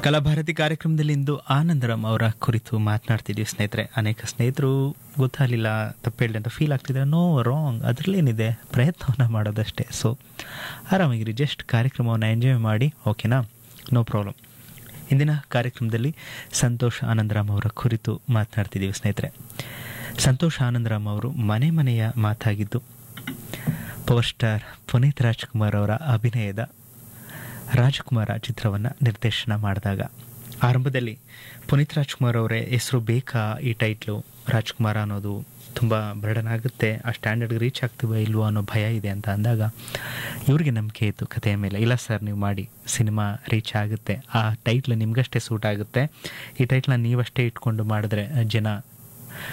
ಕಲಾಭಾರತಿ ಕಾರ್ಯಕ್ರಮದಲ್ಲಿ ಇಂದು ಆನಂದರಾಮ್ ಅವರ ಕುರಿತು ಮಾತನಾಡ್ತಿದ್ದೀವಿ ಸ್ನೇಹಿತರೆ ಅನೇಕ ಸ್ನೇಹಿತರು ಗೊತ್ತಾಗಲಿಲ್ಲ ತಪ್ಪು ಹೇಳಿದೆ ಅಂತ ಫೀಲ್ ಆಗ್ತಿದೆ ನೋ ರಾಂಗ್ ಅದರಲ್ಲೇನಿದೆ ಪ್ರಯತ್ನವನ್ನು ಮಾಡೋದಷ್ಟೇ ಸೊ ಆರಾಮಾಗಿರಿ ಜಸ್ಟ್ ಕಾರ್ಯಕ್ರಮವನ್ನು ಎಂಜಾಯ್ ಮಾಡಿ ಓಕೆನಾ ನೋ ಪ್ರಾಬ್ಲಮ್ ಇಂದಿನ ಕಾರ್ಯಕ್ರಮದಲ್ಲಿ ಸಂತೋಷ್ ಆನಂದರಾಮ್ ಅವರ ಕುರಿತು ಮಾತನಾಡ್ತಿದ್ದೀವಿ ಸ್ನೇಹಿತರೆ ಸಂತೋಷ್ ಆನಂದರಾಮ್ ಅವರು ಮನೆ ಮನೆಯ ಮಾತಾಗಿದ್ದು ಪವರ್ ಸ್ಟಾರ್ ಪುನೀತ್ ರಾಜ್ಕುಮಾರ್ ಅವರ ಅಭಿನಯದ ರಾಜಕುಮಾರ ಚಿತ್ರವನ್ನು ನಿರ್ದೇಶನ ಮಾಡಿದಾಗ ಆರಂಭದಲ್ಲಿ ಪುನೀತ್ ರಾಜ್ಕುಮಾರ್ ಅವರೇ ಹೆಸರು ಬೇಕಾ ಈ ಟೈಟ್ಲು ರಾಜ್ಕುಮಾರ ಅನ್ನೋದು ತುಂಬ ಬರ್ಡನ್ ಆಗುತ್ತೆ ಆ ಸ್ಟ್ಯಾಂಡರ್ಡ್ಗೆ ರೀಚ್ ಆಗ್ತೀವ ಇಲ್ವೋ ಅನ್ನೋ ಭಯ ಇದೆ ಅಂತ ಅಂದಾಗ ಇವ್ರಿಗೆ ನಂಬಿಕೆ ಇತ್ತು ಕಥೆಯ ಮೇಲೆ ಇಲ್ಲ ಸರ್ ನೀವು ಮಾಡಿ ಸಿನಿಮಾ ರೀಚ್ ಆಗುತ್ತೆ ಆ ಟೈಟ್ಲ್ ನಿಮಗಷ್ಟೇ ಸೂಟ್ ಆಗುತ್ತೆ ಈ ಟೈಟ್ಲನ್ನ ನೀವಷ್ಟೇ ಇಟ್ಕೊಂಡು ಮಾಡಿದ್ರೆ ಜನ